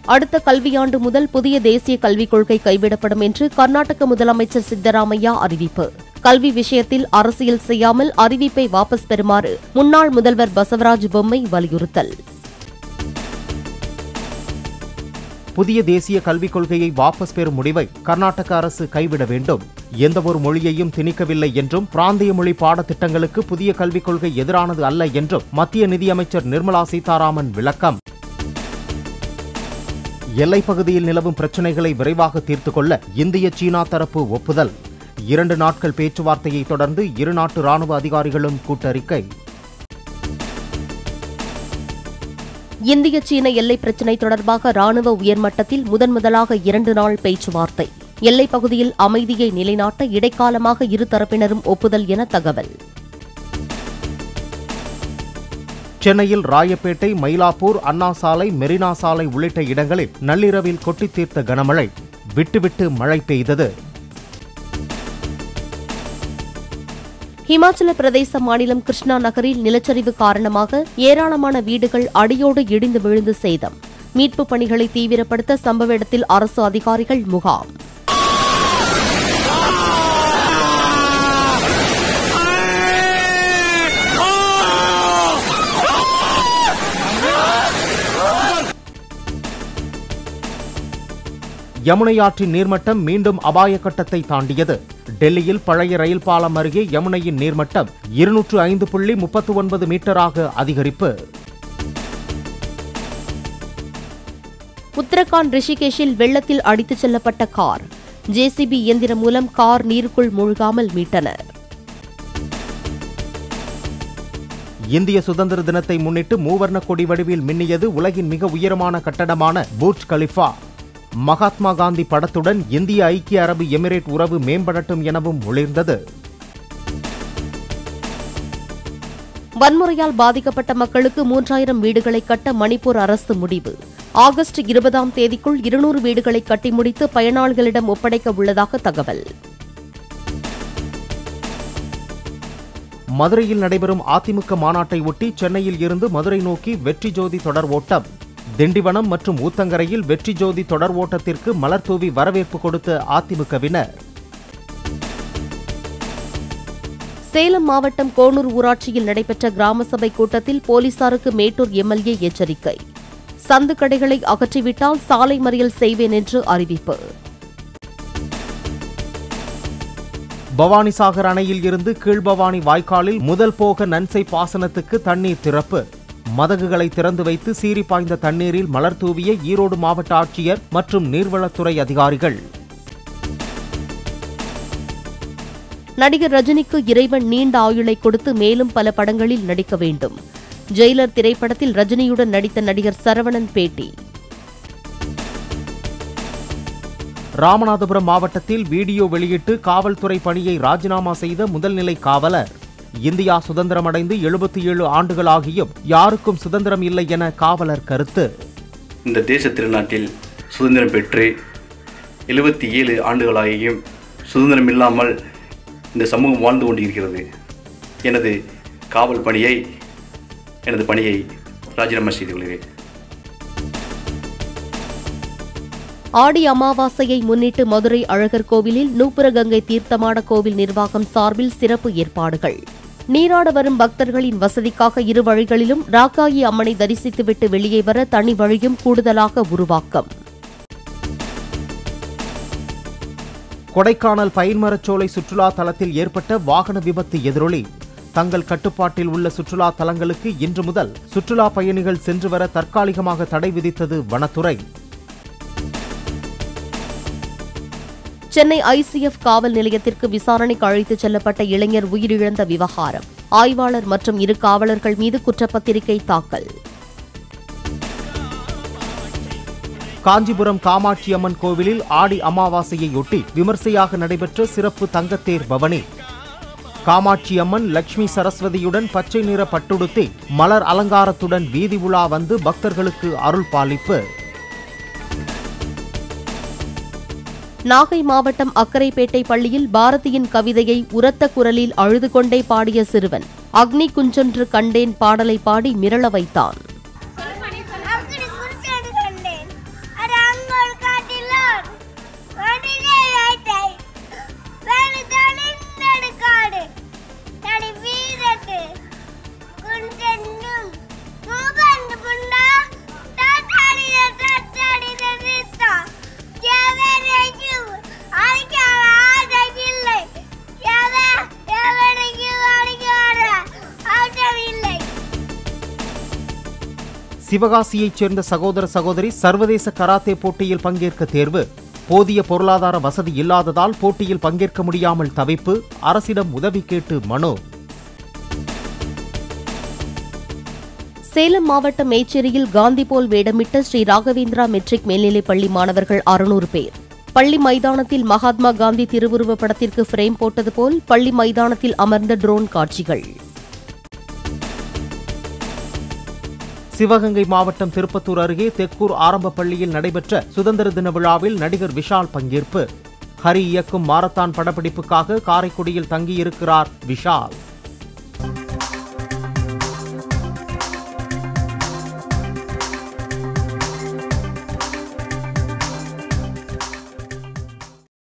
அடுத்த கல்வியாண்டு முதல் புதிய தேசிய கல்விக் கொள்கை கைவிடப்படும் என்று கர்நாடக முதலமைச்சர் சித்தராமையா அறிவிப்பு கல்வி விஷயத்தில் அரசியல் செய்யாமல் அறிவிப்பை வாபஸ் பெறுமாறு முன்னாள் முதல்வர் பசவராஜ் பொம்மை வலியுறுத்தல் புதிய தேசிய கல்விக் கொள்கையை வாபஸ் பெறும் முடிவை கர்நாடக அரசு கைவிட வேண்டும் எந்தவொரு மொழியையும் திணிக்கவில்லை என்றும் பிராந்திய மொழி பாடத்திட்டங்களுக்கு புதிய கல்விக் கொள்கை எதிரானது அல்ல என்றும் மத்திய நிதியமைச்சர் நிர்மலா சீதாராமன் விளக்கம் எல்லைப் பகுதியில் நிலவும் பிரச்சினைகளை விரைவாக தீர்த்துக் கொள்ள இந்திய சீனா தரப்பு ஒப்புதல் இரண்டு நாட்கள் பேச்சுவார்த்தையை தொடர்ந்து இரு நாட்டு ராணுவ அதிகாரிகளும் கூட்டறிக்கை இந்திய சீன எல்லை பிரச்சினை தொடர்பாக ராணுவ உயர்மட்டத்தில் முதன்முதலாக இரண்டு நாள் பேச்சுவார்த்தை எல்லைப் பகுதியில் அமைதியை நிலைநாட்ட இடைக்காலமாக இரு தரப்பினரும் ஒப்புதல் என தகவல் சென்னையில் ராயப்பேட்டை மயிலாப்பூர் அண்ணா சாலை மெரினா சாலை உள்ளிட்ட இடங்களில் நள்ளிரவில் கொட்டித் தீர்த்த கனமழை விட்டுவிட்டு மழை பெய்தது ஹிமாச்சல பிரதேச மாநிலம் கிருஷ்ணா நகரில் நிலச்சரிவு காரணமாக ஏராளமான வீடுகள் அடியோடு இடிந்து விழுந்து சேதம் மீட்புப் பணிகளை தீவிரப்படுத்த சம்பவ இடத்தில் அரசு அதிகாரிகள் முகாம் யமுனை ஆற்றின் நீர்மட்டம் மீண்டும் அபாய கட்டத்தை தாண்டியது டெல்லியில் பழைய ரயில் பாலம் அருகே யமுனையின் நீர்மட்டம் இருநூற்று ஐந்து புள்ளி முப்பத்து ஒன்பது மீட்டராக அதிகரிப்பு உத்தரகாண்ட் ரிஷிகேஷில் வெள்ளத்தில் அடித்துச் செல்லப்பட்ட கார் ஜேசிபி இயந்திரம் மூலம் கார் நீருக்குள் மூழ்காமல் மீட்டனர் இந்திய சுதந்திர தினத்தை முன்னிட்டு மூவர்ண கொடி வடிவில் மின்னியது உலகின் மிக உயரமான கட்டடமான பூர்ஜ் கலிஃபா மகாத்மா காந்தி படத்துடன் இந்திய ஐக்கிய அரபு எமிரேட் உறவு மேம்படட்டும் எனவும் ஒளிர்ந்தது வன்முறையால் பாதிக்கப்பட்ட மக்களுக்கு மூன்றாயிரம் வீடுகளை கட்ட மணிப்பூர் அரசு முடிவு ஆகஸ்ட் இருபதாம் தேதிக்குள் இருநூறு வீடுகளை கட்டி முடித்து பயனாளிகளிடம் ஒப்படைக்க உள்ளதாக தகவல் மதுரையில் நடைபெறும் அதிமுக மாநாட்டை ஒட்டி சென்னையில் இருந்து மதுரை நோக்கி வெற்றி ஜோதி தொடர் ஓட்டம் திண்டிவனம் மற்றும் ஊத்தங்கரையில் வெற்றி ஜோதி தொடர் ஓட்டத்திற்கு மலர் தூவி வரவேற்பு கொடுத்த அதிமுகவினர் சேலம் மாவட்டம் கோனூர் ஊராட்சியில் நடைபெற்ற கிராம சபை கூட்டத்தில் போலீசாருக்கு மேட்டூர் எம்எல்ஏ எச்சரிக்கை சந்து கடைகளை அகற்றிவிட்டால் சாலை மறியல் செய்வேன் என்று அறிவிப்பு பவானிசாகர் அணையில் இருந்து கீழ்பவானி வாய்க்காலில் முதல் போக நன்சை பாசனத்துக்கு தண்ணீர் திறப்பு மதகுகளை திறந்து வைத்து சீறி பாய்ந்த தண்ணீரில் மலர் தூவிய ஈரோடு மாவட்ட ஆட்சியர் மற்றும் நீர்வளத்துறை அதிகாரிகள் நடிகர் ரஜினிக்கு இறைவன் நீண்ட ஆயுளை கொடுத்து மேலும் பல படங்களில் நடிக்க வேண்டும் ஜெயிலர் திரைப்படத்தில் ரஜினியுடன் நடித்த நடிகர் சரவணன் பேட்டி ராமநாதபுரம் மாவட்டத்தில் வீடியோ வெளியிட்டு காவல்துறை பணியை ராஜினாமா செய்த முதல்நிலை காவலர் இந்தியா சுதந்திரமடைந்து எழுபத்தி ஏழு ஆண்டுகளாகியும் யாருக்கும் சுதந்திரம் இல்லை என காவலர் கருத்து இந்த தேச திருநாட்டில் சுதந்திரம் பெற்று எழுபத்தி ஏழு ஆண்டுகளாகியும் சுதந்திரம் இல்லாமல் இந்த சமூகம் வாழ்ந்து கொண்டிருக்கிறது எனது காவல் பணியை எனது பணியை ராஜினாமா செய்து கொள்கிறேன் ஆடி அமாவாசையை முன்னிட்டு மதுரை அழகர் கோவிலில் நூப்புரகங்கை தீர்த்தமாட கோவில் நிர்வாகம் சார்பில் சிறப்பு ஏற்பாடுகள் நீராட வரும் பக்தர்களின் வசதிக்காக இரு வழிகளிலும் ராக்காயி அம்மனை தரிசித்துவிட்டு வெளியே வர தனி வழியும் கூடுதலாக உருவாக்கம் கொடைக்கானல் பயின்மரச்சோலை சுற்றுலா தலத்தில் ஏற்பட்ட வாகன விபத்து எதிரொலி தங்கள் கட்டுப்பாட்டில் உள்ள சுற்றுலா தலங்களுக்கு இன்று முதல் சுற்றுலா பயணிகள் சென்று வர தற்காலிகமாக தடை விதித்தது வனத்துறை சென்னை ஐசிஎஃப் காவல் நிலையத்திற்கு விசாரணைக்கு அழைத்துச் செல்லப்பட்ட இளைஞர் உயிரிழந்த விவகாரம் ஆய்வாளர் மற்றும் இரு காவலர்கள் மீது குற்றப்பத்திரிகை தாக்கல் காஞ்சிபுரம் காமாட்சி அம்மன் கோவிலில் ஆடி அமாவாசையையொட்டி விமர்சையாக நடைபெற்ற சிறப்பு தங்கத்தேர் பவனி காமாட்சி அம்மன் லட்சுமி சரஸ்வதியுடன் பச்சை நிற பட்டுடுத்தி மலர் அலங்காரத்துடன் வீதி உலா வந்து பக்தர்களுக்கு அருள் பாலிப்பு நாகை மாவட்டம் அக்கரைப்பேட்டை பள்ளியில் பாரதியின் கவிதையை உரத்த குரலில் அழுது கொண்டே பாடிய சிறுவன் அக்னி குஞ்சொன்று கண்டேன் பாடலை பாடி மிரள வைத்தான் அக்கடி குருத்தேடு கண்டேன் சிவகாசியைச் சேர்ந்த சகோதர சகோதரி சர்வதேச கராத்தே போட்டியில் பங்கேற்க தேர்வு போதிய பொருளாதார வசதி இல்லாததால் போட்டியில் பங்கேற்க முடியாமல் தவிப்பு அரசிடம் உதவி கேட்டு மனு சேலம் மாவட்டம் மேச்சேரியில் காந்தி போல் வேடமிட்ட ஸ்ரீ ராகவேந்திரா மெட்ரிக் மேல்நிலைப் பள்ளி மாணவர்கள் அறுநூறு பேர் பள்ளி மைதானத்தில் மகாத்மா காந்தி திருவுருவப் படத்திற்கு ஃப்ரேம் போட்டது போல் பள்ளி மைதானத்தில் அமர்ந்த ட்ரோன் காட்சிகள் சிவகங்கை மாவட்டம் திருப்பத்தூர் அருகே தெக்கூர் ஆரம்ப பள்ளியில் நடைபெற்ற சுதந்திர தின விழாவில் நடிகர் விஷால் பங்கேற்பு ஹரி இயக்கும் மாரத்தான் படப்பிடிப்புக்காக காரைக்குடியில் தங்கியிருக்கிறார் விஷால்